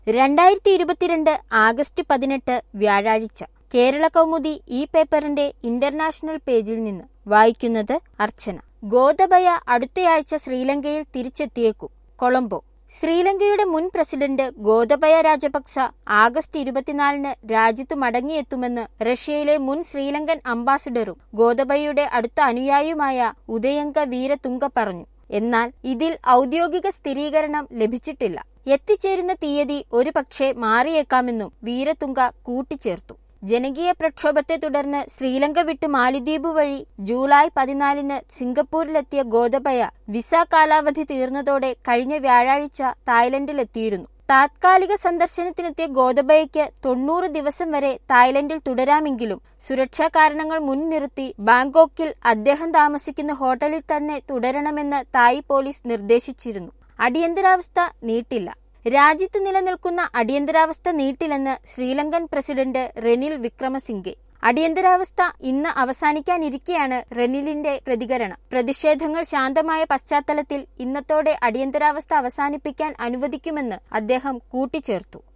രണ്ടായിരത്തി ഇരുപത്തിരണ്ട് ആഗസ്റ്റ് പതിനെട്ട് വ്യാഴാഴ്ച കേരള കൗമുദി ഈ പേപ്പറിന്റെ ഇന്റർനാഷണൽ പേജിൽ നിന്ന് വായിക്കുന്നത് അർച്ചന ഗോതബയ അടുത്തയാഴ്ച ശ്രീലങ്കയിൽ തിരിച്ചെത്തിയേക്കും കൊളംബോ ശ്രീലങ്കയുടെ മുൻ പ്രസിഡന്റ് ഗോതബയ രാജപക്സ ആഗസ്റ്റ് ഇരുപത്തിനാലിന് രാജ്യത്ത് മടങ്ങിയെത്തുമെന്ന് റഷ്യയിലെ മുൻ ശ്രീലങ്കൻ അംബാസിഡറും ഗോതബയയുടെ അടുത്ത അനുയായിയുമായ ഉദയങ്ക വീരതുംഗ പറഞ്ഞു എന്നാൽ ഇതിൽ ഔദ്യോഗിക സ്ഥിരീകരണം ലഭിച്ചിട്ടില്ല എത്തിച്ചേരുന്ന തീയതി ഒരുപക്ഷെ മാറിയേക്കാമെന്നും വീരതുംഗ കൂട്ടിച്ചേർത്തു ജനകീയ പ്രക്ഷോഭത്തെ തുടർന്ന് ശ്രീലങ്ക വിട്ട് മാലിദ്വീപ് വഴി ജൂലൈ പതിനാലിന് സിംഗപ്പൂരിലെത്തിയ ഗോതബയ വിസ കാലാവധി തീർന്നതോടെ കഴിഞ്ഞ വ്യാഴാഴ്ച തായ്ലൻഡിലെത്തിയിരുന്നു താത്കാലിക സന്ദർശനത്തിനെത്തിയ ഗോതബയയ്ക്ക് തൊണ്ണൂറ് ദിവസം വരെ തായ്ലൻഡിൽ തുടരാമെങ്കിലും സുരക്ഷാ കാരണങ്ങൾ മുൻനിർത്തി ബാങ്കോക്കിൽ അദ്ദേഹം താമസിക്കുന്ന ഹോട്ടലിൽ തന്നെ തുടരണമെന്ന് തായ് പോലീസ് നിർദ്ദേശിച്ചിരുന്നു അടിയന്തരാവസ്ഥ നീട്ടില്ല രാജ്യത്ത് നിലനിൽക്കുന്ന അടിയന്തരാവസ്ഥ നീട്ടില്ലെന്ന് ശ്രീലങ്കൻ പ്രസിഡന്റ് റെനിൽ വിക്രമസിംഗെ അടിയന്തരാവസ്ഥ ഇന്ന് അവസാനിക്കാനിരിക്കെയാണ് റെനിലിന്റെ പ്രതികരണം പ്രതിഷേധങ്ങൾ ശാന്തമായ പശ്ചാത്തലത്തിൽ ഇന്നത്തോടെ അടിയന്തരാവസ്ഥ അവസാനിപ്പിക്കാൻ അനുവദിക്കുമെന്ന് അദ്ദേഹം കൂട്ടിച്ചേർത്തു